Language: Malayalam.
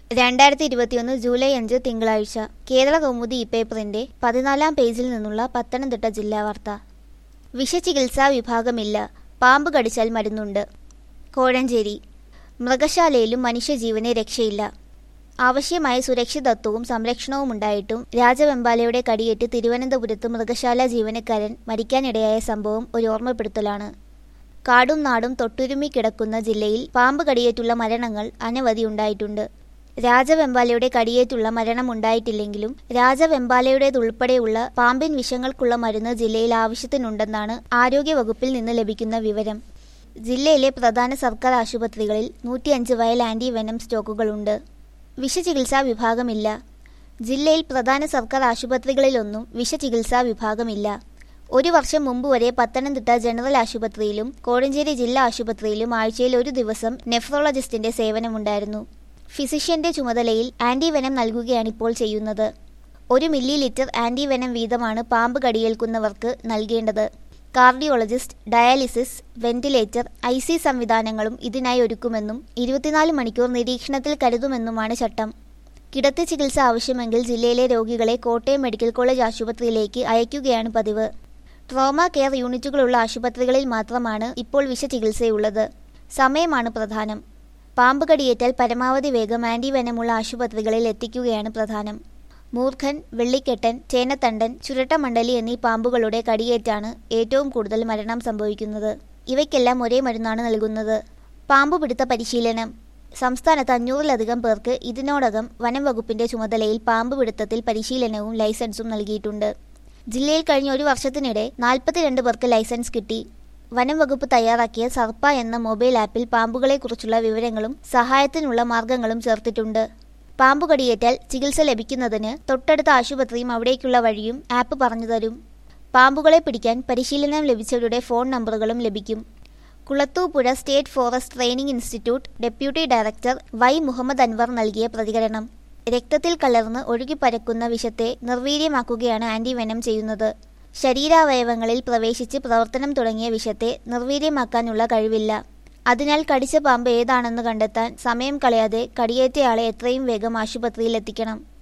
രണ്ടായിരത്തി ഇരുപത്തിയൊന്ന് ജൂലൈ അഞ്ച് തിങ്കളാഴ്ച കേരള കൗമുദി ഈ പേപ്പറിന്റെ പതിനാലാം പേജിൽ നിന്നുള്ള പത്തനംതിട്ട ജില്ലാ വാർത്ത വിഷചികിത്സാ വിഭാഗമില്ല പാമ്പ് കടിച്ചാൽ മരുന്നുണ്ട് കോഴഞ്ചേരി മൃഗശാലയിലും മനുഷ്യജീവന് രക്ഷയില്ല ആവശ്യമായ സുരക്ഷിതത്വവും സംരക്ഷണവും ഉണ്ടായിട്ടും രാജവെമ്പാലയുടെ കടിയേറ്റ് തിരുവനന്തപുരത്ത് മൃഗശാല ജീവനക്കാരൻ മരിക്കാനിടയായ സംഭവം ഒരു ഓർമ്മപ്പെടുത്തലാണ് കാടും നാടും തൊട്ടുരുമി കിടക്കുന്ന ജില്ലയിൽ പാമ്പ് കടിയേറ്റുള്ള മരണങ്ങൾ അനവധി ഉണ്ടായിട്ടുണ്ട് രാജവെമ്പാലയുടെ കടിയേറ്റുള്ള മരണമുണ്ടായിട്ടില്ലെങ്കിലും രാജവെമ്പാലയുടേതുൾപ്പെടെയുള്ള പാമ്പിൻ വിഷങ്ങൾക്കുള്ള മരുന്ന് ജില്ലയിൽ ആവശ്യത്തിനുണ്ടെന്നാണ് ആരോഗ്യവകുപ്പിൽ നിന്ന് ലഭിക്കുന്ന വിവരം ജില്ലയിലെ പ്രധാന സർക്കാർ ആശുപത്രികളിൽ നൂറ്റിയഞ്ച് വയൽ ആന്റി വെനം സ്റ്റോക്കുകളുണ്ട് വിഷചികിത്സാ വിഭാഗമില്ല ജില്ലയിൽ പ്രധാന സർക്കാർ ആശുപത്രികളിലൊന്നും വിഷചികിത്സാ വിഭാഗമില്ല ഒരു വർഷം മുമ്പ് വരെ പത്തനംതിട്ട ജനറൽ ആശുപത്രിയിലും കോഴഞ്ചേരി ജില്ലാ ആശുപത്രിയിലും ആഴ്ചയിൽ ഒരു ദിവസം നെഫ്രോളജിസ്റ്റിന്റെ സേവനമുണ്ടായിരുന്നു ഫിസിഷ്യന്റെ ചുമതലയിൽ ആന്റിവെനം നൽകുകയാണിപ്പോൾ ചെയ്യുന്നത് ഒരു മില്ലി ലിറ്റർ ആന്റിവെനം വീതമാണ് പാമ്പ് കടിയേൽക്കുന്നവർക്ക് നൽകേണ്ടത് cardiologist dialysis ventilator I C സംവിധാനങ്ങളും ഇതിനായി ഒരുക്കുമെന്നും ഇരുപത്തിനാല് മണിക്കൂർ നിരീക്ഷണത്തിൽ കരുതുമെന്നുമാണ് ചട്ടം കിടത്തി ചികിത്സ ആവശ്യമെങ്കിൽ ജില്ലയിലെ രോഗികളെ കോട്ടയം മെഡിക്കൽ കോളേജ് ആശുപത്രിയിലേക്ക് അയക്കുകയാണ് പതിവ് ട്രോമ കെയർ യൂണിറ്റുകളുള്ള ആശുപത്രികളിൽ മാത്രമാണ് ഇപ്പോൾ വിഷചികിത്സയുള്ളത് സമയമാണ് പ്രധാനം പാമ്പ് കടിയേറ്റാൽ പരമാവധി വേഗം ആന്റിവെനമുള്ള ആശുപത്രികളിൽ എത്തിക്കുകയാണ് പ്രധാനം മൂർഖൻ വെള്ളിക്കെട്ടൻ ചേനത്തണ്ടൻ ചുരട്ടമണ്ഡലി എന്നീ പാമ്പുകളുടെ കടിയേറ്റാണ് ഏറ്റവും കൂടുതൽ മരണം സംഭവിക്കുന്നത് ഇവയ്ക്കെല്ലാം ഒരേ മരുന്നാണ് നൽകുന്നത് പാമ്പുപിടുത്ത പരിശീലനം സംസ്ഥാനത്ത് അഞ്ഞൂറിലധികം പേർക്ക് ഇതിനോടകം വനം വകുപ്പിന്റെ ചുമതലയിൽ പാമ്പുപിടുത്തത്തിൽ പരിശീലനവും ലൈസൻസും നൽകിയിട്ടുണ്ട് ജില്ലയിൽ കഴിഞ്ഞ ഒരു വർഷത്തിനിടെ നാൽപ്പത്തിരണ്ട് പേർക്ക് ലൈസൻസ് കിട്ടി വനം വകുപ്പ് തയ്യാറാക്കിയ സർപ്പ എന്ന മൊബൈൽ ആപ്പിൽ പാമ്പുകളെക്കുറിച്ചുള്ള വിവരങ്ങളും സഹായത്തിനുള്ള മാർഗങ്ങളും ചേർത്തിട്ടുണ്ട് പാമ്പു കടിയേറ്റാൽ ചികിത്സ ലഭിക്കുന്നതിന് തൊട്ടടുത്ത ആശുപത്രിയും അവിടേക്കുള്ള വഴിയും ആപ്പ് പറഞ്ഞു തരും പാമ്പുകളെ പിടിക്കാൻ പരിശീലനം ലഭിച്ചവരുടെ ഫോൺ നമ്പറുകളും ലഭിക്കും Kulathupuzha state forest training institute deputy director Y Muhammad Anwar നൽകിയ പ്രതികരണം രക്തത്തിൽ കലർന്ന് ഒഴുകിപ്പരക്കുന്ന വിഷത്തെ നിർവീര്യമാക്കുകയാണ് ആന്റിവെനം ചെയ്യുന്നത് ശരീരാവയവങ്ങളിൽ പ്രവേശിച്ച് പ്രവർത്തനം തുടങ്ങിയ വിഷത്തെ നിർവീര്യമാക്കാനുള്ള കഴിവില്ല അതിനാൽ കടിച്ച പാമ്പ് ഏതാണെന്ന് കണ്ടെത്താൻ സമയം കളയാതെ കടിയേറ്റയാളെ എത്രയും വേഗം ആശുപത്രിയിൽ എത്തിക്കണം